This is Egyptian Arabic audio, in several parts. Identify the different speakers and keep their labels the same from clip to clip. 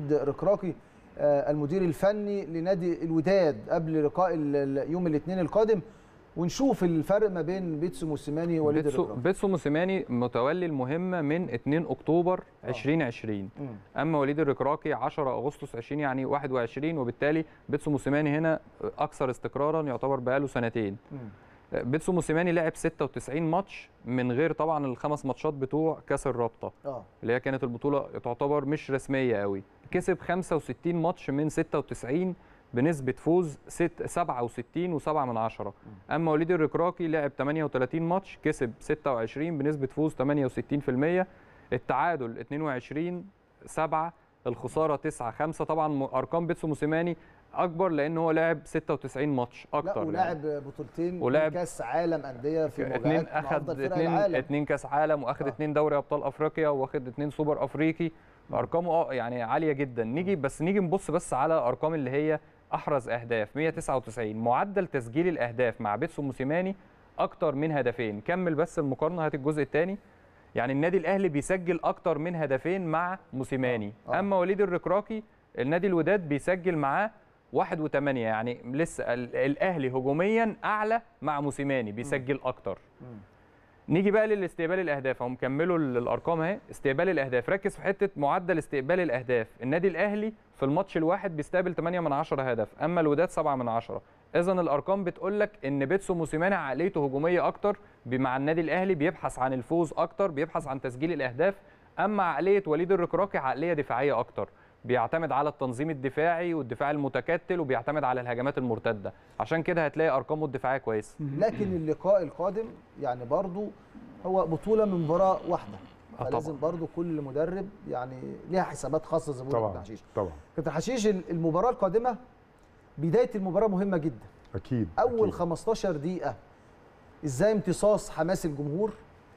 Speaker 1: وليد ركراكي آه، المدير الفني لنادي الوداد قبل لقاء ال- ال- يوم الاثنين القادم ونشوف الفرق ما بين بيتسو موسيماني ووليد
Speaker 2: بيتسو,
Speaker 1: ركراكي
Speaker 2: بيتسو موسيماني متولي المهمه من 2 اكتوبر 2020
Speaker 1: مم.
Speaker 2: اما وليد الركراكي 10 اغسطس 20 يعني 21 وبالتالي بيتسو موسيماني هنا اكثر استقرارا يعتبر بقاله سنتين
Speaker 1: مم.
Speaker 2: بيتسو موسيماني لعب 96 ماتش من غير طبعا الخمس ماتشات بتوع كاس الرابطه
Speaker 1: اه
Speaker 2: اللي هي كانت البطوله تعتبر مش رسميه قوي كسب 65 ماتش من 96 بنسبه فوز 6 67 و7 من عشرة اما وليد الركراكي لعب 38 ماتش كسب 26 بنسبه فوز 68% التعادل 22 7 الخساره 9 5 طبعا م- ارقام بيتسو موسيماني اكبر لان هو لعب 96 ماتش
Speaker 1: لا
Speaker 2: اكتر
Speaker 1: ولاعب بطولتين
Speaker 2: ولاعب-
Speaker 1: كاس عالم انديه في
Speaker 2: اتنين
Speaker 1: مواجهات مع
Speaker 2: اخد
Speaker 1: افضل فرق
Speaker 2: اتنين
Speaker 1: العالم
Speaker 2: اتنين كاس عالم واخد
Speaker 1: آه.
Speaker 2: اتنين دوري ابطال افريقيا واخد اتنين سوبر افريقي ارقامه اه يعني عاليه جدا نيجي بس نيجي نبص بس على ارقام اللي هي احرز اهداف 199 معدل تسجيل الاهداف مع بيتسو موسيماني اكتر من هدفين كمل بس المقارنه هات الجزء الثاني يعني النادي الاهلي بيسجل اكتر من هدفين مع موسيماني
Speaker 1: آه.
Speaker 2: اما وليد الركراكي النادي الوداد بيسجل معاه واحد وثمانية يعني لسه ال- الاهلي هجوميا اعلى مع موسيماني بيسجل اكتر نيجي بقى للاستقبال الاهداف هم كملوا ال- الارقام اهي استقبال الاهداف ركز في حته معدل استقبال الاهداف النادي الاهلي في الماتش الواحد بيستقبل 8 من 10 هدف اما الوداد 7 من 10 اذا الارقام بتقول لك ان بيتسو موسيماني عقليته هجوميه اكتر ب- مع النادي الاهلي بيبحث عن الفوز اكتر بيبحث عن تسجيل الاهداف اما عقليه وليد الركراكي عقليه دفاعيه اكتر بيعتمد على التنظيم الدفاعي والدفاع المتكتل وبيعتمد على الهجمات المرتده عشان كده هتلاقي ارقامه الدفاعيه كويسه
Speaker 1: لكن اللقاء القادم يعني برضو هو بطوله من مباراه واحده
Speaker 2: آه
Speaker 1: فلازم
Speaker 2: طبعاً.
Speaker 1: برضو كل مدرب يعني ليها حسابات خاصه زي ما بيقولوا كابتن
Speaker 3: طبعا
Speaker 1: حشيش
Speaker 3: طبعا
Speaker 1: كابتن حشيش المباراه القادمه بدايه المباراه مهمه جدا
Speaker 3: اكيد
Speaker 1: اول
Speaker 3: أكيد.
Speaker 1: 15 دقيقه ازاي امتصاص حماس الجمهور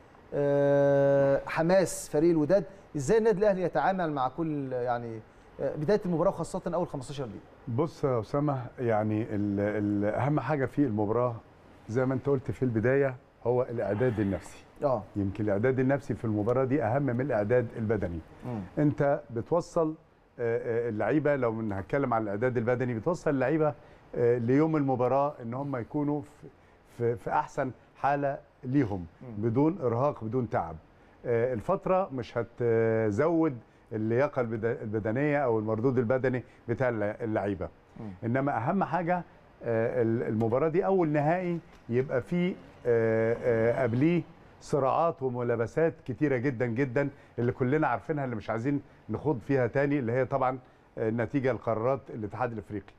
Speaker 1: آه، حماس فريق الوداد ازاي النادي الاهلي يتعامل مع كل يعني آه، بدايه المباراه وخاصه اول 15 دقيقه
Speaker 3: بص يا اسامه يعني ال ال اهم حاجه في المباراه زي ما انت قلت في البدايه هو الاعداد النفسي
Speaker 1: اه
Speaker 3: يمكن الاعداد النفسي في المباراه دي اهم من الاعداد البدني انت بتوصل آه، آه، اللعيبه لو من هتكلم عن الاعداد البدني بتوصل اللعيبه آه، ليوم المباراه ان هم يكونوا في في, في احسن حاله ليهم بدون ارهاق بدون تعب آه، الفتره مش هتزود اللياقه البد- البدنيه او المردود البدني بتاع الل- اللعيبه انما اهم حاجه آه، ال- المباراه دي اول نهائي يبقى فيه آه، آه، قبليه صراعات وملابسات كتيره جدا جدا اللي كلنا عارفينها اللي مش عايزين نخوض فيها تاني اللي هي طبعا آه، نتيجه لقرارات الاتحاد الافريقي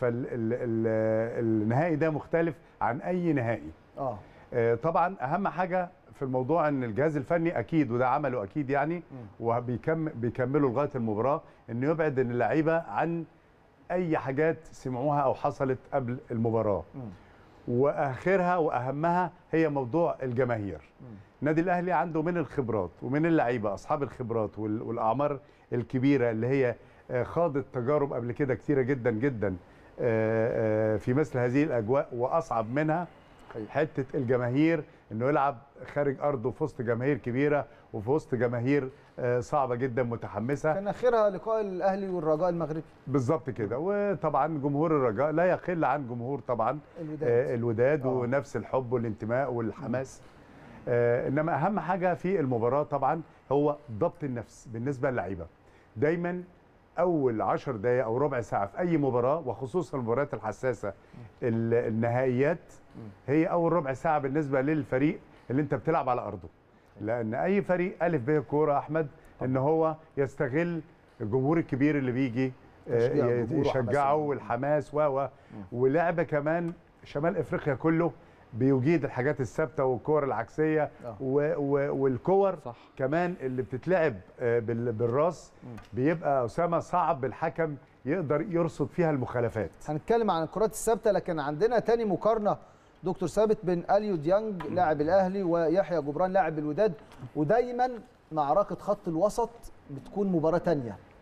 Speaker 3: فالنهائي ده مختلف عن اي نهائي
Speaker 1: اه
Speaker 3: آه، طبعا اهم حاجه في الموضوع ان الجهاز الفني اكيد وده عمله اكيد يعني وبيكمل بيكملوا لغايه المباراه انه يبعد اللعيبه عن اي حاجات سمعوها او حصلت قبل المباراه واخرها واهمها هي موضوع الجماهير النادي الاهلي عنده من الخبرات ومن اللعيبه اصحاب الخبرات وال- والاعمار الكبيره اللي هي آه، خاضت تجارب قبل كده كتيره جدا جدا آه، آه، في مثل هذه الاجواء واصعب منها
Speaker 1: أيوة.
Speaker 3: حته الجماهير انه يلعب خارج ارضه في وسط جماهير كبيره وفي وسط جماهير آه، صعبه جدا متحمسه
Speaker 1: كان اخرها لقاء الاهلي والرجاء المغربي
Speaker 3: بالظبط كده وطبعا جمهور الرجاء لا يقل عن جمهور طبعا
Speaker 1: الوداد
Speaker 3: آه، الوداد
Speaker 1: آه.
Speaker 3: ونفس الحب والانتماء والحماس آه، انما اهم حاجه في المباراه طبعا هو ضبط النفس بالنسبه للعيبه دايما اول 10 دقائق او ربع ساعه في اي مباراه وخصوصا المباريات الحساسه ال- النهائيات هي اول ربع ساعه بالنسبه للفريق اللي انت بتلعب على ارضه لان اي فريق الف به كوره احمد ان هو يستغل الجمهور الكبير اللي بيجي آه،
Speaker 1: تشجيع الجمهور وحماس
Speaker 3: يشجعه
Speaker 1: الجمهور.
Speaker 3: والحماس و و ولعبه كمان شمال افريقيا كله بيجيد الحاجات الثابته والكور العكسيه
Speaker 1: آه.
Speaker 3: و و والكور
Speaker 2: صح.
Speaker 3: كمان اللي بتتلعب آه، بال- بالراس بيبقى اسامه صعب الحكم يقدر يرصد فيها المخالفات
Speaker 1: هنتكلم عن الكرات الثابته لكن عندنا تاني مقارنه دكتور ثابت بين اليو ديانج لاعب الاهلي ويحيى جبران لاعب الوداد ودايما معركه خط الوسط بتكون مباراه تانية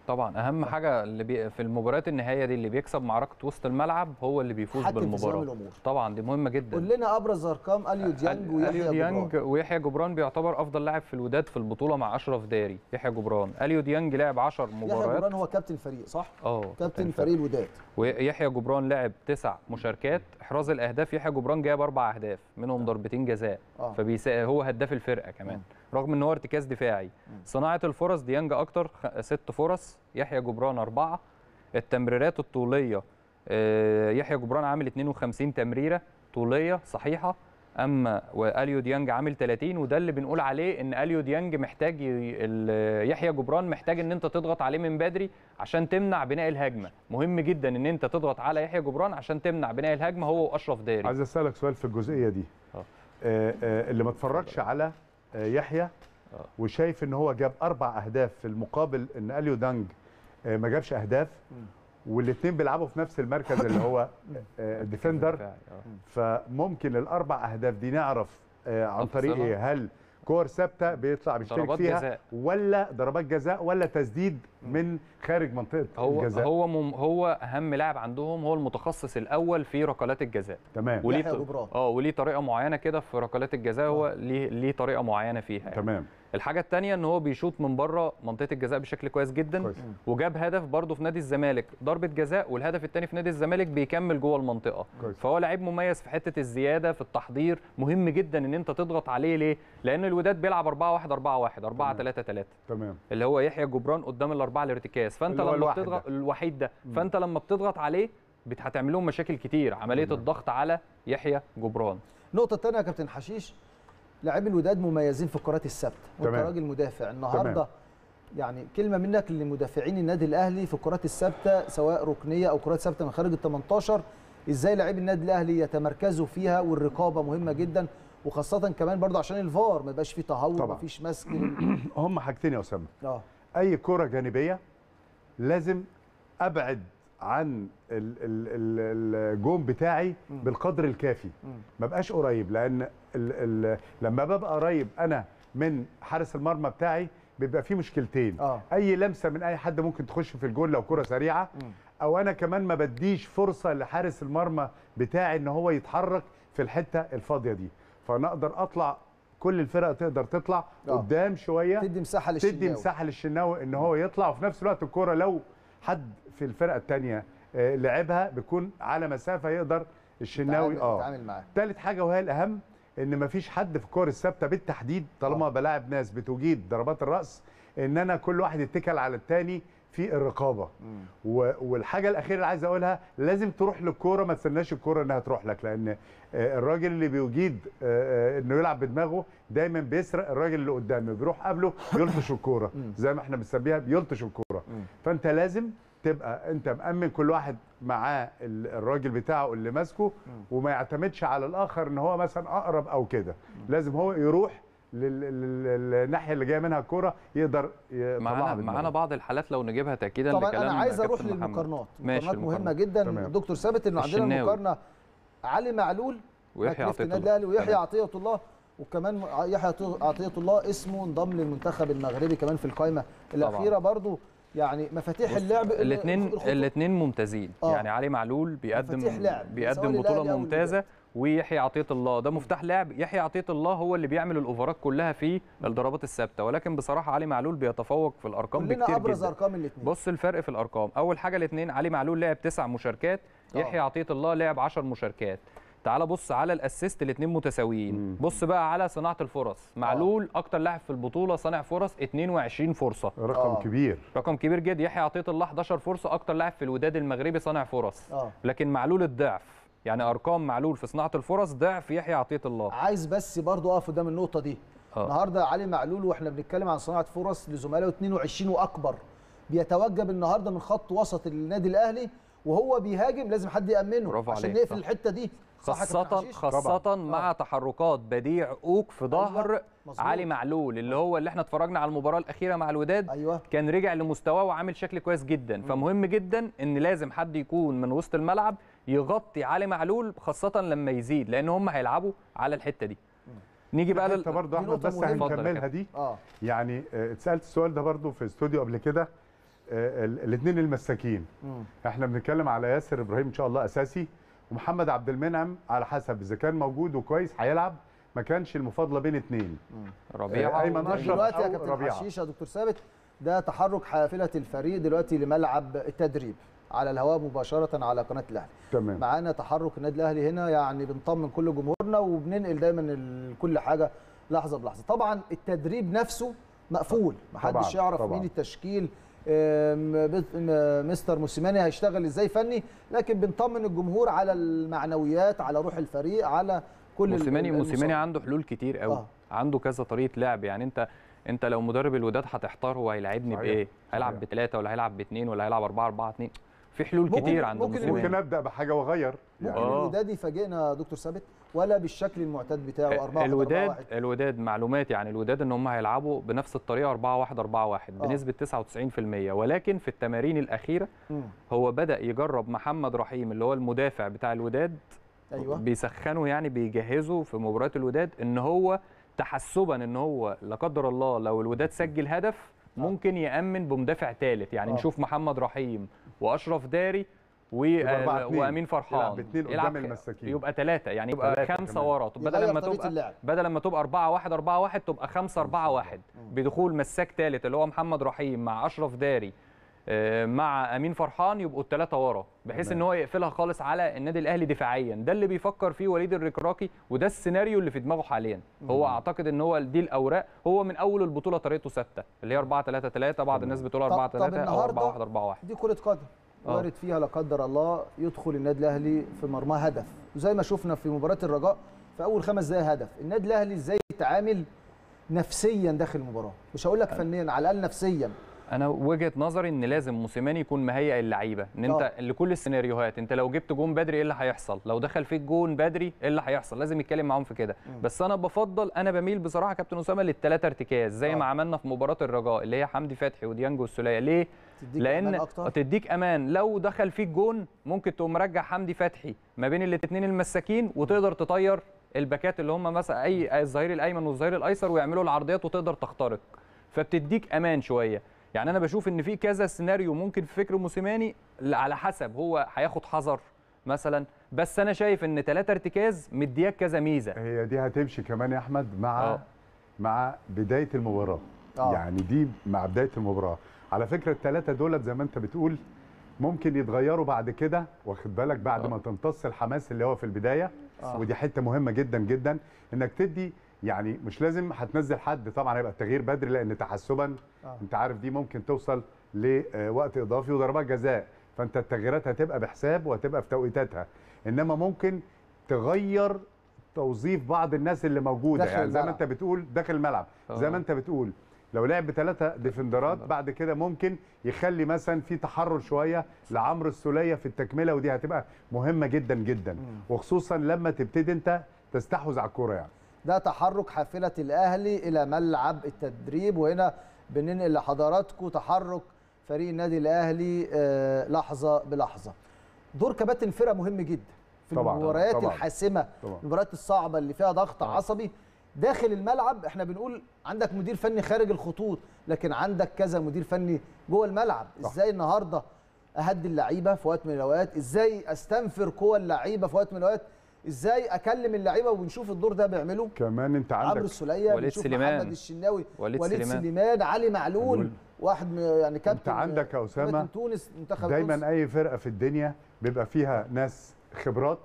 Speaker 2: طبعا اهم حاجه اللي بي في المباريات النهائيه دي اللي بيكسب معركه وسط الملعب هو اللي بيفوز
Speaker 1: حكم في زمام
Speaker 2: بالمباراه
Speaker 1: الامور
Speaker 2: طبعا دي مهمه جدا
Speaker 1: قول لنا ابرز ارقام اليو ديانج
Speaker 2: اليو
Speaker 1: ويحيى
Speaker 2: ديانج
Speaker 1: جبران
Speaker 2: ويحيى جبران بيعتبر افضل لاعب في الوداد في البطوله مع اشرف داري يحيى جبران اليو ديانج لعب 10
Speaker 1: يحيى
Speaker 2: مباريات
Speaker 1: جبران هو كابتن الفريق صح
Speaker 2: اه
Speaker 1: كابتن فريق الوداد
Speaker 2: ويحيى جبران لعب تسع مشاركات احراز الاهداف يحيى جبران جايب اربع اهداف منهم ضربتين جزاء
Speaker 1: اه
Speaker 2: فبيسا هو هداف الفرقه كمان رغم ان هو ارتكاز دفاعي صناعه الفرص ديانج اكتر خ- ست فرص يحيى جبران اربعه التمريرات الطوليه آه، يحيى جبران عامل 52 تمريره طوليه صحيحه اما واليو ديانج عامل 30 وده اللي بنقول عليه ان اليو ديانج محتاج ي- ال- يحيى جبران محتاج ان انت تضغط عليه من بدري عشان تمنع بناء الهجمه مهم جدا ان انت تضغط على يحيى جبران عشان تمنع بناء الهجمه هو واشرف داري
Speaker 3: عايز اسالك سؤال في الجزئيه دي
Speaker 2: آه.
Speaker 3: آه، آه، اللي ما اتفرجش على آه، يحيى وشايف ان هو جاب اربع اهداف في المقابل ان اليو دانج آه، ما جابش اهداف والاثنين بيلعبوا في نفس المركز اللي هو آه، ديفندر
Speaker 2: دفاعي، آه.
Speaker 3: فممكن الاربع اهداف دي نعرف آه، عن طريق
Speaker 2: تفصيلها.
Speaker 3: ايه هل كور ثابته بيطلع بيشترك
Speaker 2: ضربات
Speaker 3: فيها
Speaker 2: جزاء.
Speaker 3: ولا ضربات جزاء ولا تسديد من خارج منطقه
Speaker 2: هو
Speaker 3: الجزاء
Speaker 2: هو مم هو اهم لاعب عندهم هو المتخصص الاول في ركلات الجزاء
Speaker 3: تمام
Speaker 2: وليه
Speaker 1: يحيى
Speaker 2: ط-
Speaker 1: جبران.
Speaker 2: اه وليه طريقه معينه كده في ركلات الجزاء هو ليه ليه طريقه معينه فيها يعني.
Speaker 3: تمام
Speaker 2: الحاجه الثانيه ان هو بيشوط من بره منطقه الجزاء بشكل كويس جدا
Speaker 3: كويس.
Speaker 2: وجاب هدف برضه في نادي الزمالك ضربه جزاء والهدف الثاني في نادي الزمالك بيكمل جوه المنطقه
Speaker 3: كويس.
Speaker 2: فهو لعيب مميز في حته الزياده في التحضير مهم جدا ان انت تضغط عليه ليه لان الوداد بيلعب 4 1 4 1 4 3 3
Speaker 3: تمام
Speaker 2: اللي هو يحيى جبران قدام الاربعه الارتكاز فانت
Speaker 3: اللي هو
Speaker 2: لما
Speaker 3: الواحد
Speaker 2: بتضغط
Speaker 3: ده.
Speaker 2: الوحيد ده فانت لما بتضغط عليه بت- هتعمل لهم مشاكل كتير عمليه الضغط على يحيى جبران
Speaker 1: النقطة الثانية يا كابتن حشيش لاعبي الوداد مميزين في الكرات الثابتة وانت
Speaker 3: تمام.
Speaker 1: راجل مدافع النهارده
Speaker 3: تمام.
Speaker 1: يعني كلمة منك لمدافعين النادي الأهلي في الكرات الثابتة سواء ركنية أو كرات ثابتة من خارج ال 18 ازاي لاعبي النادي الأهلي يتمركزوا فيها والرقابة مهمة جدا وخاصة كمان برضو عشان الفار ما يبقاش فيه تهور
Speaker 3: طبعا.
Speaker 1: مفيش مسك
Speaker 3: هم حاجتين يا اسامه
Speaker 1: اه
Speaker 3: اي كره جانبيه لازم ابعد عن ال- ال- ال- الجون بتاعي بالقدر الكافي ما بقاش قريب لان ال ال لما ببقى قريب انا من حارس المرمى بتاعي بيبقى فيه مشكلتين
Speaker 1: آه.
Speaker 3: اي لمسه من اي حد ممكن تخش في الجون لو كره سريعه او انا كمان ما بديش فرصه لحارس المرمى بتاعي ان هو يتحرك في الحته الفاضيه دي فانا اقدر اطلع كل الفرق تقدر تطلع
Speaker 1: آه.
Speaker 3: قدام شويه
Speaker 1: تدي مساحة
Speaker 3: تدي
Speaker 1: للشناوي
Speaker 3: مساحه للشناوي ان هو يطلع وفي نفس الوقت الكوره لو حد في الفرقه الثانيه لعبها بيكون على مسافه يقدر الشناوي
Speaker 1: يتعامل-
Speaker 3: اه
Speaker 1: يتعامل معاه
Speaker 3: ثالث حاجه وهي الاهم ان مفيش حد في الكور الثابته بالتحديد طالما
Speaker 1: آه.
Speaker 3: بلاعب ناس بتجيد ضربات الراس ان انا كل واحد يتكل على الثاني في الرقابه و- والحاجه الاخيره اللي عايز اقولها لازم تروح للكوره ما تستناش الكوره انها تروح لك لان آه، الراجل اللي بيجيد آه، آه، انه يلعب بدماغه دايما بيسرق الراجل اللي قدامه بيروح قبله يلطش الكوره زي ما احنا بنسميها بيلطش الكوره فانت لازم تبقى انت مأمن كل واحد معاه ال- الراجل بتاعه اللي ماسكه وما يعتمدش على الاخر ان هو مثلا اقرب او كده لازم هو يروح لل- لل- للناحيه اللي جايه منها الكوره يقدر يطلعها
Speaker 2: معانا
Speaker 3: بدماغه.
Speaker 2: معانا بعض الحالات لو نجيبها تاكيدا
Speaker 1: طبعا
Speaker 2: لكلام
Speaker 1: انا عايز اروح
Speaker 2: كابتن محمد.
Speaker 1: للمقارنات
Speaker 2: ماشي
Speaker 1: المقارنات مهمه
Speaker 2: المقارنات.
Speaker 1: جدا
Speaker 3: تمام.
Speaker 1: الدكتور ثابت انه عندنا
Speaker 2: الشناوي.
Speaker 1: مقارنه علي معلول
Speaker 2: ويحيى
Speaker 1: باك ليفت
Speaker 2: عطية
Speaker 1: النادي
Speaker 2: الله.
Speaker 1: الاهلي ويحيى
Speaker 2: تمام.
Speaker 1: عطيه الله وكمان يحيى عطية- عطيه الله اسمه انضم للمنتخب المغربي كمان في القائمه الاخيره برضو يعني مفاتيح اللعب
Speaker 2: الاثنين
Speaker 1: الخطوط-
Speaker 2: الاثنين ممتازين
Speaker 1: آه.
Speaker 2: يعني علي معلول بيقدم
Speaker 1: مفاتيح لعب، سواء
Speaker 2: بيقدم
Speaker 1: للأهلي
Speaker 2: بطوله
Speaker 1: أو
Speaker 2: ممتازه ويحيى عطيه الله ده مفتاح لعب يحيى عطيه الله هو اللي بيعمل الاوفرات كلها في الضربات الثابته ولكن بصراحه علي معلول بيتفوق في الارقام
Speaker 1: قول لنا
Speaker 2: بكتير
Speaker 1: ابرز
Speaker 2: جدا
Speaker 1: ارقام الاثنين
Speaker 2: بص الفرق في الارقام اول حاجه الاثنين علي معلول لعب تسع مشاركات
Speaker 1: آه.
Speaker 2: يحيى عطيه الله لعب 10 مشاركات تعال بص على الاسيست الاثنين متساويين بص بقى على صناعه الفرص معلول اكتر لاعب في البطوله صانع فرص 22 فرصه
Speaker 3: رقم
Speaker 1: آه.
Speaker 3: كبير
Speaker 2: رقم كبير جدا يحيى عطيه الله 11 فرصه اكتر لاعب في الوداد المغربي صانع فرص
Speaker 1: اه
Speaker 2: لكن معلول الضعف يعني ارقام معلول في صناعه الفرص ضعف يحيى عطيه الله
Speaker 1: عايز بس برضو اقف قدام النقطه دي
Speaker 2: آه.
Speaker 1: النهارده علي معلول واحنا بنتكلم عن صناعه فرص لزملائه 22 واكبر بيتوجب النهارده من خط وسط النادي الاهلي وهو بيهاجم لازم حد يامنه
Speaker 2: برافو
Speaker 1: عشان
Speaker 2: عليك،
Speaker 1: نقفل
Speaker 2: صح.
Speaker 1: الحته دي صح يا كابتن
Speaker 2: خاصة
Speaker 1: حشيش؟
Speaker 2: خاصة
Speaker 3: طبعاً.
Speaker 2: مع تحركات بديع اوك في ظهر
Speaker 1: مظبوط.
Speaker 2: علي معلول اللي هو اللي احنا اتفرجنا على المباراة الأخيرة مع الوداد
Speaker 1: ايوه
Speaker 2: كان رجع لمستواه وعامل شكل كويس جدا فمهم جدا ان لازم حد يكون من وسط الملعب يغطي علي معلول خاصة لما يزيد لان هم هيلعبوا على الحتة دي نيجي بقى
Speaker 3: انت
Speaker 2: لل...
Speaker 3: برضه
Speaker 1: دي
Speaker 3: احمد
Speaker 1: نقطة
Speaker 3: بس
Speaker 1: مهمة.
Speaker 2: اتفضل يا
Speaker 3: هنكملها
Speaker 2: كابتن.
Speaker 3: دي
Speaker 1: اه
Speaker 3: يعني آه، اتسالت السؤال ده برضه في استوديو قبل كده الاثنين المساكين
Speaker 1: مم.
Speaker 3: احنا بنتكلم على ياسر ابراهيم ان شاء الله اساسي ومحمد عبد المنعم على حسب اذا كان موجود وكويس هيلعب ما كانش المفاضله بين اثنين
Speaker 2: ربيعه
Speaker 3: أيمن
Speaker 2: و-
Speaker 3: أشرف.
Speaker 1: دلوقتي يا
Speaker 3: أو
Speaker 1: كابتن
Speaker 3: ربيعة.
Speaker 1: حشيش يا دكتور ثابت ده تحرك حافله الفريق دلوقتي لملعب التدريب على الهواء مباشره على قناه الاهلي
Speaker 3: تمام
Speaker 1: معانا تحرك النادي الاهلي هنا يعني بنطمن كل جمهورنا وبننقل دايما ال- كل حاجه لحظه بلحظه طبعا التدريب نفسه مقفول محدش
Speaker 3: طبعاً،
Speaker 1: يعرف
Speaker 3: طبعاً.
Speaker 1: مين التشكيل آم، بت- م- مستر موسيماني هيشتغل ازاي فني لكن بنطمن الجمهور على المعنويات على روح الفريق على كل ال-
Speaker 2: موسيماني
Speaker 1: ال-
Speaker 2: موسيماني
Speaker 1: المصاب.
Speaker 2: عنده حلول كتير قوي
Speaker 1: آه.
Speaker 2: عنده كذا طريقه لعب يعني انت انت لو مدرب الوداد هتحتار هو هيلاعبني
Speaker 3: صحيح،
Speaker 2: بايه هيلعب
Speaker 3: صحيح.
Speaker 2: بثلاثه ولا هيلعب باثنين ولا هيلعب 4 4 2 في حلول
Speaker 1: ممكن-
Speaker 2: كتير عند
Speaker 1: ممكن
Speaker 2: موسيماني
Speaker 3: ممكن ابدا بحاجه واغير
Speaker 1: ممكن
Speaker 2: آه.
Speaker 1: الوداد يفاجئنا يا دكتور ثابت ولا بالشكل المعتاد بتاعه 4
Speaker 2: الوداد الوداد معلوماتي عن الوداد ان هم هيلعبوا بنفس الطريقه 4 1 4 1
Speaker 1: آه.
Speaker 2: بنسبه 99% ولكن في التمارين الاخيره هو بدا يجرب محمد رحيم اللي هو المدافع بتاع الوداد
Speaker 1: ايوه
Speaker 2: بيسخنوا يعني بيجهزوا في مباراه الوداد ان هو تحسبا ان هو لا قدر الله لو الوداد سجل هدف ممكن يامن بمدافع ثالث يعني
Speaker 1: آه.
Speaker 2: نشوف محمد رحيم واشرف داري و...
Speaker 3: يبقى أربعة اتنين.
Speaker 2: وامين فرحان
Speaker 3: يلعب باتنين قدام
Speaker 2: يلعب-
Speaker 3: المساكين.
Speaker 2: يبقى ثلاثه يعني يبقى
Speaker 3: ثلاثة
Speaker 2: خمسه
Speaker 3: كمان.
Speaker 2: ورا طب بدل
Speaker 1: يغير
Speaker 2: لما
Speaker 1: طريقة
Speaker 2: تبقى
Speaker 1: اللعب.
Speaker 2: بدل لما تبقى 4 1 4 1 تبقى 5 4 1 بدخول مساك ثالث اللي هو محمد رحيم مع اشرف داري آه، مع امين فرحان يبقوا الثلاثه ورا بحيث
Speaker 3: تمام.
Speaker 2: ان هو يقفلها خالص على النادي الاهلي دفاعيا ده اللي بيفكر فيه وليد الركراكي وده السيناريو اللي في دماغه حاليا هو اعتقد ان هو دي الاوراق هو من اول البطوله طريقته ثابته اللي هي 4 3 3 بعض الناس بتقول 4
Speaker 1: طب
Speaker 2: 3 او 4
Speaker 1: النهاردة
Speaker 2: 1 4 1
Speaker 1: دي كرة قدم
Speaker 2: آه.
Speaker 1: وارد فيها لا قدر الله يدخل النادي الاهلي في مرماه هدف وزي ما شفنا في مباراة الرجاء في اول خمس دقايق هدف النادي الاهلي ازاي يتعامل نفسيا داخل المباراة مش هقول لك فنيا على الاقل نفسيا
Speaker 2: انا وجهه نظري ان لازم موسيماني يكون مهيئ اللعيبه ان انت
Speaker 1: آه.
Speaker 2: لكل السيناريوهات انت لو جبت جون بدري ايه اللي هيحصل لو دخل فيك جون بدري ايه اللي هيحصل لازم يتكلم معاهم في كده بس انا بفضل انا بميل بصراحه كابتن اسامه للثلاثه ارتكاز زي
Speaker 1: آه.
Speaker 2: ما عملنا في مباراه الرجاء اللي هي حمدي فتحي وديانجو السوليه ليه
Speaker 1: تديك
Speaker 2: لان
Speaker 1: أمان أكتر.
Speaker 2: تديك امان لو دخل فيك جون ممكن تقوم مرجع حمدي فتحي ما بين الاثنين المساكين وتقدر تطير الباكات اللي هم مثلا اي الظهير الايمن والظهير الايسر ويعملوا العرضيات وتقدر تخترق فبتديك امان شويه يعني انا بشوف ان في كذا سيناريو ممكن في فكر موسيماني على حسب هو هياخد حذر مثلا بس انا شايف ان ثلاثه ارتكاز مدياك كذا ميزه
Speaker 3: هي دي هتمشي كمان يا احمد مع
Speaker 2: آه.
Speaker 3: مع بدايه المباراه
Speaker 1: آه.
Speaker 3: يعني دي مع بدايه المباراه على فكره الثلاثه دولت زي ما انت بتقول ممكن يتغيروا بعد كده واخد بالك بعد
Speaker 2: آه.
Speaker 3: ما تمتص الحماس اللي هو في البدايه
Speaker 1: آه.
Speaker 3: ودي حته مهمه جدا جدا انك تدي يعني مش لازم هتنزل حد طبعا هيبقى التغيير بدري لان تحسبا
Speaker 1: آه.
Speaker 3: انت عارف دي ممكن توصل لوقت اضافي وضربات جزاء فانت التغييرات هتبقى بحساب وهتبقى في توقيتاتها انما ممكن تغير توظيف بعض الناس اللي موجوده
Speaker 1: داخل
Speaker 3: يعني زي ما
Speaker 1: الملعب.
Speaker 3: انت بتقول داخل الملعب زي ما
Speaker 2: آه.
Speaker 3: انت بتقول لو لعب بثلاثه ديفندرات بعد كده ممكن يخلي مثلا في تحرر شويه لعمرو السوليه في التكمله ودي هتبقى مهمه جدا جدا وخصوصا لما تبتدي انت تستحوذ على الكوره يعني
Speaker 1: ده تحرك حافلة الأهلي إلى ملعب التدريب وهنا بننقل لحضراتكم تحرك فريق النادي الأهلي آه، لحظة بلحظة دور كباتن الفرقة مهم جدا في
Speaker 3: طبعاً،
Speaker 1: المباريات
Speaker 3: طبعاً.
Speaker 1: الحاسمة
Speaker 3: طبعاً.
Speaker 1: المباريات الصعبة اللي فيها ضغط
Speaker 2: طبعاً.
Speaker 1: عصبي داخل الملعب احنا بنقول عندك مدير فني خارج الخطوط لكن عندك كذا مدير فني جوه الملعب
Speaker 3: صح.
Speaker 1: ازاي النهارده اهدي اللعيبه في وقت من الاوقات ازاي استنفر قوى اللعيبه في وقت من الاوقات ازاي اكلم اللعيبه وبنشوف الدور ده بيعمله
Speaker 3: كمان انت
Speaker 1: عمرو
Speaker 3: عندك
Speaker 1: السوليه
Speaker 2: وليد
Speaker 1: بنشوف
Speaker 2: سليمان.
Speaker 1: محمد الشناوي
Speaker 2: وليد
Speaker 1: وليد
Speaker 2: سليمان.
Speaker 1: سليمان علي معلول
Speaker 3: معلول.
Speaker 1: واحد م- يعني كابتن
Speaker 3: عندك يا أسامة
Speaker 1: كابتن تونس منتخب تونس.
Speaker 3: دايما اي فرقه في الدنيا بيبقى فيها ناس خبرات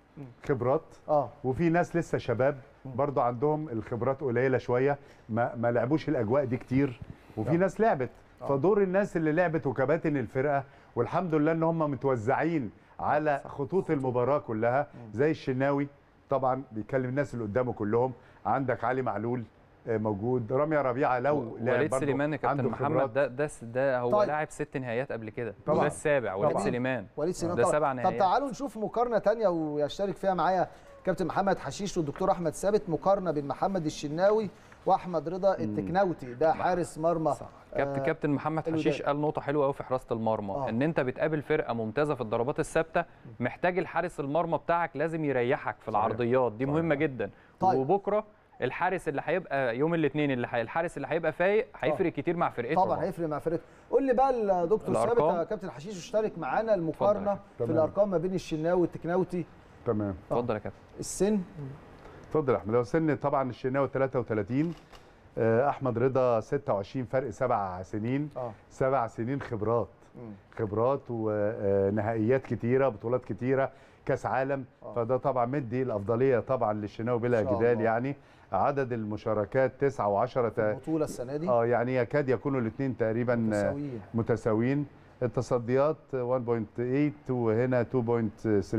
Speaker 3: خبرات
Speaker 1: اه
Speaker 3: وفي ناس لسه شباب برضو عندهم الخبرات قليله شويه ما ما لعبوش الاجواء دي كتير وفي
Speaker 1: آه.
Speaker 3: ناس لعبت
Speaker 1: آه.
Speaker 3: فدور الناس اللي لعبت وكباتن الفرقه والحمد لله ان هم متوزعين على خطوط المباراه كلها زي الشناوي طبعا بيكلم الناس اللي قدامه كلهم عندك علي معلول آه، موجود رامي ربيعه لو لعب
Speaker 2: وليد
Speaker 3: برضو
Speaker 2: سليمان يا كابتن
Speaker 3: عنده
Speaker 2: محمد
Speaker 3: خبرات.
Speaker 2: ده ده ده هو
Speaker 1: طيب.
Speaker 2: لاعب ست نهائيات قبل كده
Speaker 3: طبعاً.
Speaker 2: ده السابع وليد
Speaker 3: طبعاً.
Speaker 2: سليمان
Speaker 1: وليد سليمان
Speaker 2: ده
Speaker 1: طبعاً.
Speaker 2: سبع
Speaker 1: طب
Speaker 2: نهائيات
Speaker 1: تعالوا نشوف مقارنه تانية ويشترك فيها معايا كابتن محمد حشيش والدكتور احمد ثابت مقارنه بين محمد الشناوي واحمد رضا التكناوتي ده حارس مرمى
Speaker 2: كابتن
Speaker 1: آه،
Speaker 2: كابتن محمد
Speaker 1: الوداد.
Speaker 2: حشيش قال نقطه حلوه قوي في حراسه المرمى
Speaker 1: آه.
Speaker 2: ان انت بتقابل فرقه ممتازه في الضربات الثابته محتاج الحارس المرمى بتاعك لازم يريحك في العرضيات دي
Speaker 3: صحيح.
Speaker 2: مهمه جدا
Speaker 1: طيب.
Speaker 2: وبكره الحارس اللي هيبقى يوم الاثنين اللي هي- الحارس اللي هيبقى فايق هيفرق كتير مع فرقته
Speaker 1: طبعا هيفرق مع فرقته قول لي بقى الدكتور ثابت
Speaker 2: الأرقام؟
Speaker 1: يا كابتن حشيش اشترك معانا المقارنه في
Speaker 3: تمام.
Speaker 1: الارقام ما بين الشناوي والتكناوتي
Speaker 3: تمام
Speaker 2: اتفضل يا كابتن
Speaker 1: السن
Speaker 3: اتفضل يا احمد هو سن طبعا الشناوي 33 آه، احمد رضا 26 فرق سبع سنين
Speaker 1: اه
Speaker 3: سبع سنين خبرات
Speaker 1: مم.
Speaker 3: خبرات ونهائيات كتيره بطولات كتيره كاس عالم
Speaker 1: آه.
Speaker 3: فده طبعا مدي الافضليه طبعا للشناوي بلا
Speaker 1: إن شاء
Speaker 3: جدال
Speaker 1: الله.
Speaker 3: يعني عدد المشاركات 9 و10
Speaker 1: البطوله السنه دي
Speaker 3: اه يعني يكاد يكونوا الاثنين تقريبا آه،
Speaker 1: متساويين
Speaker 3: متساويين التصديات 1.8 وهنا 2.3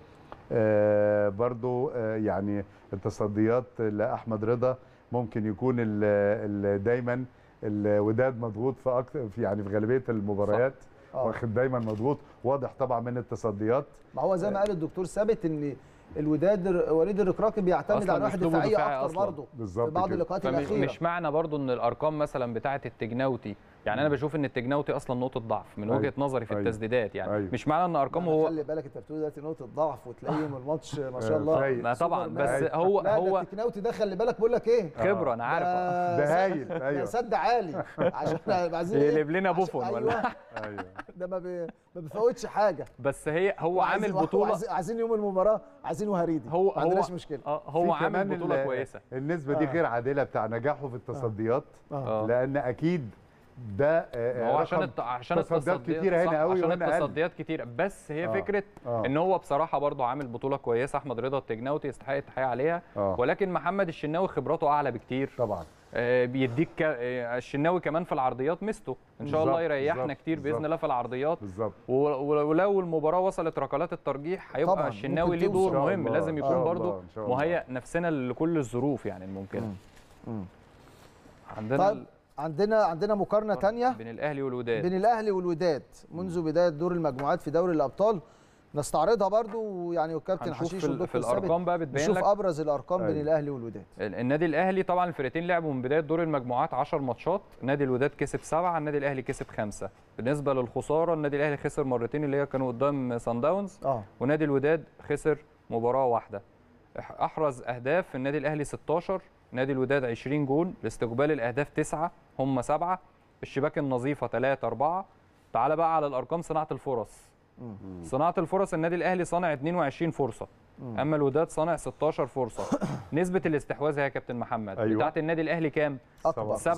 Speaker 3: آه برضو آه يعني التصديات لاحمد رضا ممكن يكون ال ال دايما الوداد مضغوط في اكتر في يعني في غالبيه المباريات
Speaker 1: اه
Speaker 3: واخد دايما مضغوط واضح طبعا من التصديات
Speaker 1: ما هو زي ما قال الدكتور ثابت ان الوداد ر- وليد الركراكي بيعتمد
Speaker 2: أصلاً
Speaker 1: على واحد
Speaker 2: أسلوبه
Speaker 1: دفاعيه
Speaker 2: دفاعي
Speaker 1: اكتر
Speaker 2: أصلاً.
Speaker 1: برضه
Speaker 3: بالظبط
Speaker 1: في بعض
Speaker 3: كده.
Speaker 1: اللقاءات الاخيره
Speaker 2: مش معنى برضو ان الارقام مثلا بتاعه التجناوتي يعني انا بشوف ان التجناوتي اصلا نقطه ضعف من
Speaker 3: أيوة.
Speaker 2: وجهه نظري في
Speaker 3: أيوة.
Speaker 2: التسديدات يعني
Speaker 3: أيوة.
Speaker 2: مش معنى ان ارقامه هو
Speaker 1: خلي بالك انت بتقول دلوقتي نقطه ضعف وتلاقيهم الماتش ما شاء الله
Speaker 3: فايق.
Speaker 2: ما طبعا
Speaker 1: سوبر
Speaker 2: بس
Speaker 1: مان.
Speaker 2: هو
Speaker 1: لا
Speaker 2: هو
Speaker 1: ده التكناوتي ده خلي بالك بقول لك ايه
Speaker 2: خبره انا عارف آه.
Speaker 3: ده
Speaker 1: سد-
Speaker 3: هايل
Speaker 1: ده
Speaker 3: ايوه
Speaker 1: سد عالي عشان احنا عايزين إيه؟
Speaker 2: يقلب لنا
Speaker 1: عشان-
Speaker 2: بوفون ولا
Speaker 1: أيوة،
Speaker 3: ايوه
Speaker 1: ده ما بي- ما بيفوتش حاجه
Speaker 2: بس هي هو
Speaker 1: وعايزين-
Speaker 2: عامل بطوله
Speaker 1: وعايزين- عايزين يوم المباراه عايزين وهريدي
Speaker 2: هو
Speaker 1: ما عندناش
Speaker 2: هو
Speaker 1: مشكله
Speaker 2: آه،
Speaker 3: في
Speaker 2: هو عامل
Speaker 3: كمان
Speaker 2: بطوله
Speaker 3: ال-
Speaker 2: كويسه
Speaker 3: النسبه دي
Speaker 1: آه.
Speaker 3: غير عادله بتاع نجاحه في التصديات
Speaker 1: اه
Speaker 2: آه.
Speaker 3: لان اكيد ده آه،
Speaker 2: هو عشان
Speaker 3: رقم
Speaker 2: الت... عشان
Speaker 3: تصديات
Speaker 2: التصديات
Speaker 3: كتيرة هنا
Speaker 2: صح،
Speaker 3: قوي
Speaker 2: عشان
Speaker 3: وهنا أقل.
Speaker 2: التصديات كتيره بس هي
Speaker 3: آه.
Speaker 2: فكره
Speaker 3: آه.
Speaker 2: ان هو بصراحه برضه عامل بطوله كويسه احمد رضا التجناوتي يستحق التحيه عليها
Speaker 3: اه
Speaker 2: ولكن محمد الشناوي خبراته اعلى بكتير
Speaker 3: طبعا
Speaker 2: آه، بيديك ك... آه، الشناوي كمان في العرضيات ميزته ان شاء الله
Speaker 3: بالظبط،
Speaker 2: يريحنا
Speaker 3: بالظبط،
Speaker 2: كتير باذن
Speaker 3: بالظبط.
Speaker 2: الله في العرضيات
Speaker 3: بالظبط
Speaker 2: و- و- ولو المباراه وصلت ركلات الترجيح هيبقى
Speaker 1: طبعاً،
Speaker 2: الشناوي
Speaker 1: ممكن
Speaker 2: ليه
Speaker 1: توصل.
Speaker 2: دور
Speaker 3: إن شاء
Speaker 2: مهم
Speaker 3: الله،
Speaker 2: لازم
Speaker 3: إن
Speaker 2: يكون
Speaker 3: شاء
Speaker 2: برضه
Speaker 3: الله، إن شاء الله.
Speaker 2: مهيئ نفسنا لكل الظروف يعني الممكنه
Speaker 1: مم. مم.
Speaker 2: عندنا
Speaker 1: طيب عندنا عندنا مقارنه تانية
Speaker 2: بين الاهلي والوداد
Speaker 1: بين الاهلي والوداد منذ بدايه دور المجموعات في دوري الابطال نستعرضها برضو يعني والكابتن
Speaker 2: هنشوف
Speaker 1: حشيش
Speaker 2: في, ال- في
Speaker 1: والدكتور ثابت
Speaker 2: الارقام بقى بتبين
Speaker 1: نشوف
Speaker 2: لك
Speaker 1: ابرز الارقام بين
Speaker 3: أيوة.
Speaker 1: الاهلي والوداد
Speaker 2: ال- النادي الاهلي طبعا الفرقتين لعبوا من بدايه دور المجموعات 10 ماتشات نادي الوداد كسب سبعه النادي الاهلي كسب خمسه بالنسبه للخساره النادي الاهلي خسر مرتين اللي هي كانوا قدام سان داونز
Speaker 1: اه
Speaker 2: ونادي الوداد خسر مباراه واحده أح- احرز اهداف النادي الاهلي 16 نادي الوداد 20 جون لاستقبال الاهداف 9 هم سبعه الشباك النظيفه 3 4 تعال بقى على الارقام صناعه الفرص
Speaker 1: مم.
Speaker 2: صناعه الفرص النادي الاهلي صنع 22 فرصه
Speaker 1: مم.
Speaker 2: اما الوداد صنع 16 فرصه نسبه الاستحواذ يا كابتن محمد
Speaker 3: أيوة.
Speaker 2: بتاعت النادي الاهلي كام
Speaker 1: اكبر
Speaker 2: 57%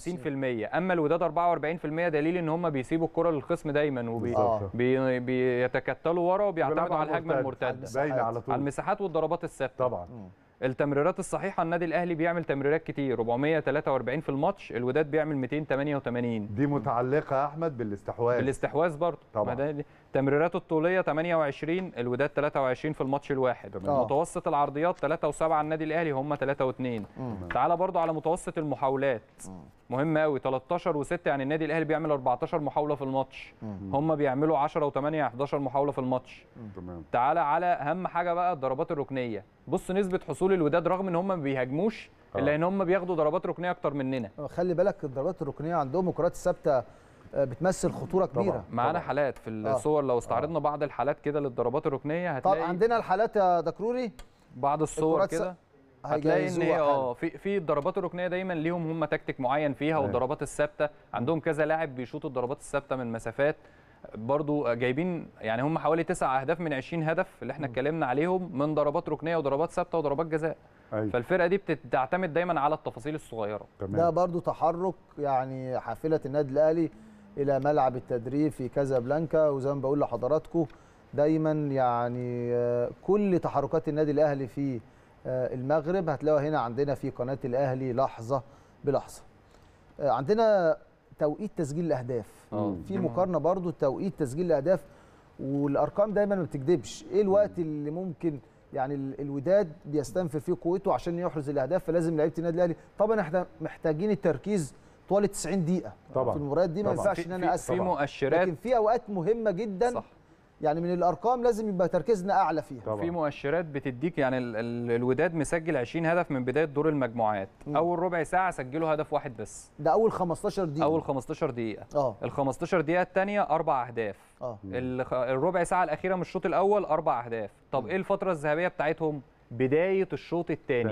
Speaker 2: اما الوداد 44% دليل ان هم بيسيبوا الكره للخصم دايما وبي
Speaker 3: بالظبط.
Speaker 2: بي بيتكتلوا ورا وبيعتمدوا
Speaker 3: بيلعبوا
Speaker 2: على الهجمه
Speaker 3: المرتد.
Speaker 2: المرتده
Speaker 3: باينه على
Speaker 2: على
Speaker 3: طول
Speaker 2: المساحات والضربات الثابته
Speaker 3: طبعا
Speaker 2: التمريرات الصحيحه النادي الاهلي بيعمل تمريرات كتير 443 في الماتش الوداد بيعمل 288
Speaker 3: دي متعلقه يا احمد بالاستحواذ
Speaker 2: بالاستحواذ برضه
Speaker 3: طبعاً.
Speaker 2: ما ده- تمريراته الطوليه 28 الوداد 23 في الماتش الواحد
Speaker 3: تمام.
Speaker 1: آه.
Speaker 2: متوسط العرضيات 3 و7 النادي الاهلي هم 3 و2
Speaker 1: مم.
Speaker 2: تعالى برضه على متوسط المحاولات مهم قوي 13 و6 يعني النادي الاهلي بيعمل 14 محاوله في الماتش
Speaker 1: مم.
Speaker 2: هم بيعملوا 10 و8 11 محاوله في الماتش
Speaker 3: تمام
Speaker 2: تعالى على اهم حاجه بقى الضربات الركنيه بص نسبه حصول الوداد رغم ان هم ما بيهاجموش الا
Speaker 3: آه.
Speaker 2: ان هم بياخدوا ضربات ركنيه اكتر مننا
Speaker 1: خلي بالك الضربات الركنيه عندهم الكرات الثابته آه، بتمثل خطوره كبيره
Speaker 3: طبعاً.
Speaker 2: معانا حالات في الصور لو استعرضنا بعض الحالات كده للضربات الركنيه
Speaker 1: طب
Speaker 2: هتلاقي
Speaker 1: عندنا الحالات يا دكروري
Speaker 2: بعض الصور
Speaker 1: الكرات
Speaker 2: كده هتلاقي ان
Speaker 1: هيجهزوها
Speaker 2: هي
Speaker 1: حالا.
Speaker 2: اه في في الضربات الركنيه دايما ليهم هم تكتيك معين فيها
Speaker 3: أيوة.
Speaker 2: والضربات الثابته عندهم كذا لاعب بيشوطوا الضربات الثابته من مسافات برضو جايبين يعني هم حوالي تسع اهداف من 20 هدف اللي احنا اتكلمنا عليهم من ضربات ركنيه وضربات ثابته وضربات جزاء
Speaker 3: ايوه
Speaker 2: فالفرقه دي بتعتمد دايما على التفاصيل الصغيره
Speaker 1: ده
Speaker 3: تمام
Speaker 1: برضو تحرك يعني حافله النادي الاهلي الى ملعب التدريب في كازابلانكا وزي ما بقول لحضراتكم دايما يعني آه، كل تحركات النادي الاهلي في آه، المغرب هتلاقوها هنا عندنا في قناه الاهلي لحظه بلحظه آه، عندنا توقيت تسجيل الاهداف
Speaker 2: اه
Speaker 1: في مقارنه برضو توقيت تسجيل الاهداف والارقام دايما ما بتكذبش ايه الوقت اللي ممكن يعني ال- الوداد بيستنفر فيه قوته عشان يحرز الاهداف فلازم لعيبه النادي الاهلي طبعا احنا محتاجين التركيز طوال 90 دقيقه
Speaker 3: طبعاً.
Speaker 1: في المباريات دي ما
Speaker 3: طبعاً.
Speaker 1: ينفعش
Speaker 2: في,
Speaker 1: ان انا
Speaker 2: في,
Speaker 1: اقسم
Speaker 2: في
Speaker 3: طبعاً.
Speaker 2: مؤشرات
Speaker 1: لكن في اوقات مهمه جدا
Speaker 2: صح
Speaker 1: يعني من الارقام لازم يبقى تركيزنا اعلى فيها
Speaker 3: طبعا
Speaker 2: في مؤشرات بتديك يعني ال ال الوداد مسجل 20 هدف من بدايه دور المجموعات
Speaker 1: مم.
Speaker 2: اول ربع ساعه سجلوا هدف واحد بس
Speaker 1: ده اول 15 دقيقه
Speaker 2: اول 15 دقيقه
Speaker 1: اه
Speaker 2: ال 15 دقيقه الثانيه اربع اهداف
Speaker 1: اه
Speaker 2: الخ- الربع ساعه الاخيره من الشوط الاول اربع اهداف طب ايه الفتره الذهبيه بتاعتهم بدايه الشوط الثاني
Speaker 3: تاني.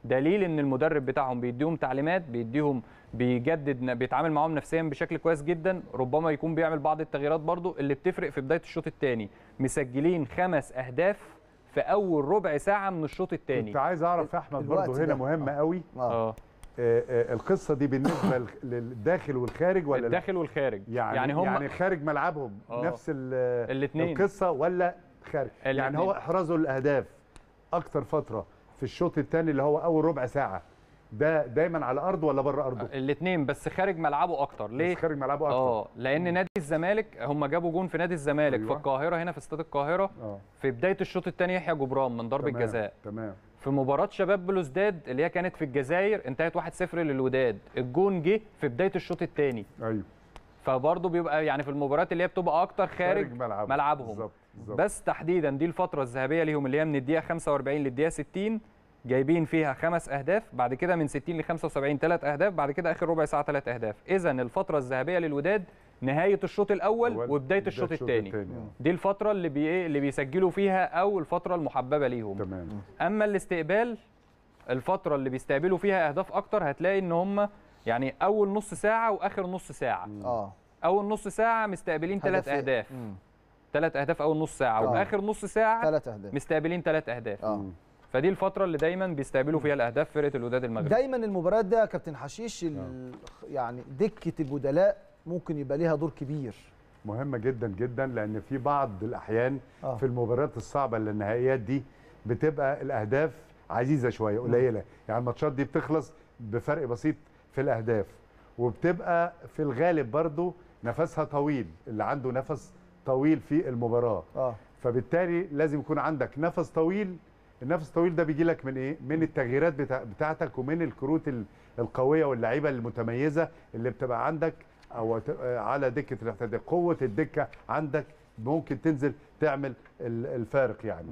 Speaker 2: دليل ان المدرب بتاعهم بيديهم تعليمات بيديهم بيجدد بيتعامل معاهم نفسيا بشكل كويس جدا ربما يكون بيعمل بعض التغييرات برضو اللي بتفرق في بدايه الشوط الثاني مسجلين خمس اهداف في اول ربع ساعه من الشوط الثاني
Speaker 3: كنت عايز اعرف يا احمد
Speaker 1: الوقت
Speaker 3: برضه هنا
Speaker 1: ده.
Speaker 3: مهمه قوي
Speaker 1: اه
Speaker 2: اه
Speaker 3: آه، آه، القصه دي بالنسبه لل- للداخل والخارج ولا لا؟
Speaker 2: الداخل والخارج
Speaker 3: يعني
Speaker 2: يعني هم
Speaker 3: يعني خارج ملعبهم
Speaker 2: آه.
Speaker 3: نفس ال-
Speaker 2: الاتنين.
Speaker 3: القصه ولا خارج يعني
Speaker 2: الاتنين.
Speaker 3: هو احرازه الاهداف اكتر فتره في الشوط الثاني اللي هو اول ربع ساعه ده دايما على ارضه ولا بره ارضه
Speaker 2: الاثنين بس خارج ملعبه اكتر ليه
Speaker 3: بس خارج ملعبه اكتر
Speaker 2: اه لان نادي الزمالك هم جابوا جون في نادي الزمالك
Speaker 3: أيوة.
Speaker 2: في القاهره هنا في استاد القاهره
Speaker 3: اه
Speaker 2: في بدايه الشوط الثاني يحيى جبران من ضربه
Speaker 3: تمام،
Speaker 2: جزاء
Speaker 3: تمام
Speaker 2: في مباراه شباب بلوزداد اللي هي كانت في الجزائر انتهت 1-0 للوداد الجون جه في بدايه الشوط الثاني
Speaker 3: ايوه
Speaker 2: فبرضه بيبقى يعني في المباريات اللي هي بتبقى اكتر خارج,
Speaker 3: ملعبه
Speaker 2: ملعبهم.
Speaker 3: بالظبط بالظبط
Speaker 2: بس تحديدا دي الفتره الذهبيه ليهم اللي هي من الدقيقه 45 للدقيقه 60 جايبين فيها خمس اهداف بعد كده من 60 ل 75 ثلاث اهداف بعد كده اخر ربع ساعه ثلاث اهداف اذا الفتره الذهبيه للوداد نهايه الشوط الاول
Speaker 3: أول-
Speaker 2: وبدايه الشوط الثاني
Speaker 3: آه.
Speaker 2: دي الفتره اللي بي إيه اللي بيسجلوا فيها او الفتره المحببه ليهم
Speaker 3: تمام
Speaker 2: اما الاستقبال الفتره اللي بيستقبلوا فيها اهداف اكتر هتلاقي ان هم يعني اول نص ساعه واخر نص ساعه
Speaker 1: اه
Speaker 2: اول نص ساعه مستقبلين ثلاث
Speaker 1: هدفين.
Speaker 2: اهداف
Speaker 1: مم.
Speaker 2: ثلاث اهداف اول نص ساعه
Speaker 1: آه.
Speaker 2: واخر نص ساعه
Speaker 1: ثلاث اهداف
Speaker 2: مستقبلين ثلاث اهداف
Speaker 1: اه
Speaker 2: فدي الفتره اللي دايما بيستقبلوا فيها الاهداف فرقه الوداد المغربي
Speaker 1: دايما المباريات ده يا كابتن حشيش ال- يعني دكه البدلاء ممكن يبقى ليها دور كبير
Speaker 3: مهمه جدا جدا لان في بعض الاحيان
Speaker 1: آه.
Speaker 3: في المباريات الصعبه اللي النهائيات دي بتبقى الاهداف عزيزه شويه قليله يعني الماتشات دي بتخلص بفرق بسيط في الاهداف وبتبقى في الغالب برضو نفسها طويل اللي عنده نفس طويل في المباراه
Speaker 1: اه
Speaker 3: فبالتالي لازم يكون عندك نفس طويل النفس الطويل ده بيجي لك من ايه من التغييرات بتاع بتاعتك ومن الكروت ال- القويه واللعيبه المتميزه اللي بتبقى عندك او ت- على دكه الاحتياط قوه الدكه عندك ممكن تنزل تعمل ال- الفارق يعني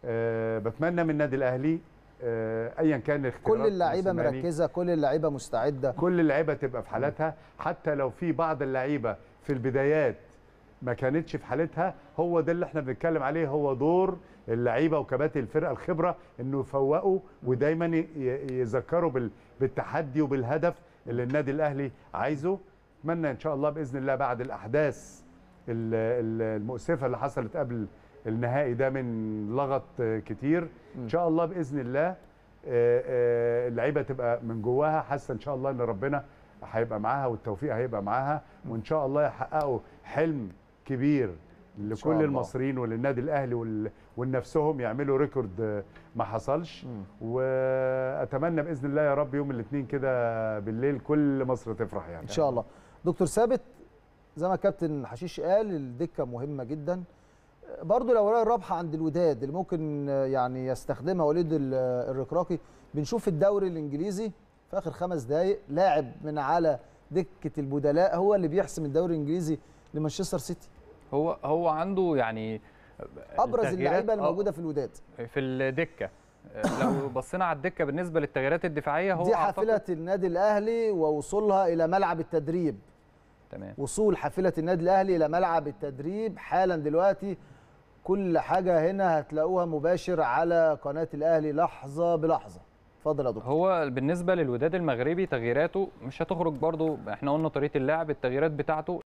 Speaker 3: أه بتمنى من النادي الاهلي أه ايا كان
Speaker 1: كل
Speaker 3: اختيارات
Speaker 1: اللعيبه
Speaker 3: موسيماني،
Speaker 1: مركزه كل اللعيبه مستعده
Speaker 3: كل اللعيبه تبقى في حالتها حتى لو في بعض اللعيبه في البدايات ما كانتش في حالتها هو ده اللي احنا بنتكلم عليه هو دور اللعيبه وكباتن الفرقه الخبره انه يفوقوا ودايما ي- يذكروا بال- بالتحدي وبالهدف اللي النادي الاهلي عايزه اتمنى ان شاء الله باذن الله بعد الاحداث ال- ال- المؤسفه اللي حصلت قبل النهائي ده من لغط آه، كتير ان شاء الله باذن الله آه، آه، اللعيبه تبقى من جواها حاسه ان شاء الله ان ربنا هيبقى معاها والتوفيق هيبقى معاها وان شاء الله يحققوا حلم كبير
Speaker 1: شاء
Speaker 3: لكل
Speaker 1: الله.
Speaker 3: المصريين وللنادي الاهلي وال- ولنفسهم يعملوا ريكورد آه، ما حصلش
Speaker 1: مم.
Speaker 3: واتمنى باذن الله يا رب يوم الاثنين كده بالليل كل مصر تفرح يعني
Speaker 1: ان شاء الله دكتور ثابت زي ما كابتن حشيش قال الدكه مهمه جدا برضو الاوراق الرابحه عند الوداد اللي ممكن يعني يستخدمها وليد ال- الركراكي بنشوف في الدوري الانجليزي في اخر خمس دقائق لاعب من على دكه البدلاء هو اللي بيحسم الدوري الانجليزي لمانشستر سيتي
Speaker 2: هو هو عنده يعني
Speaker 1: ابرز
Speaker 2: التغييرات-
Speaker 1: اللعيبه اللي
Speaker 2: آه،
Speaker 1: موجوده في الوداد
Speaker 2: في الدكه لو بصينا على الدكه بالنسبه للتغييرات الدفاعيه هو
Speaker 1: دي
Speaker 2: أعتقد-
Speaker 1: حافله النادي الاهلي ووصولها الى ملعب التدريب
Speaker 2: تمام
Speaker 1: وصول حافله النادي الاهلي الى ملعب التدريب حالا دلوقتي كل حاجه هنا هتلاقوها مباشر على قناه الاهلي لحظه بلحظه اتفضل يا دكتور
Speaker 2: هو بالنسبه للوداد المغربي تغييراته مش هتخرج برضو احنا قلنا طريقه اللعب التغييرات بتاعته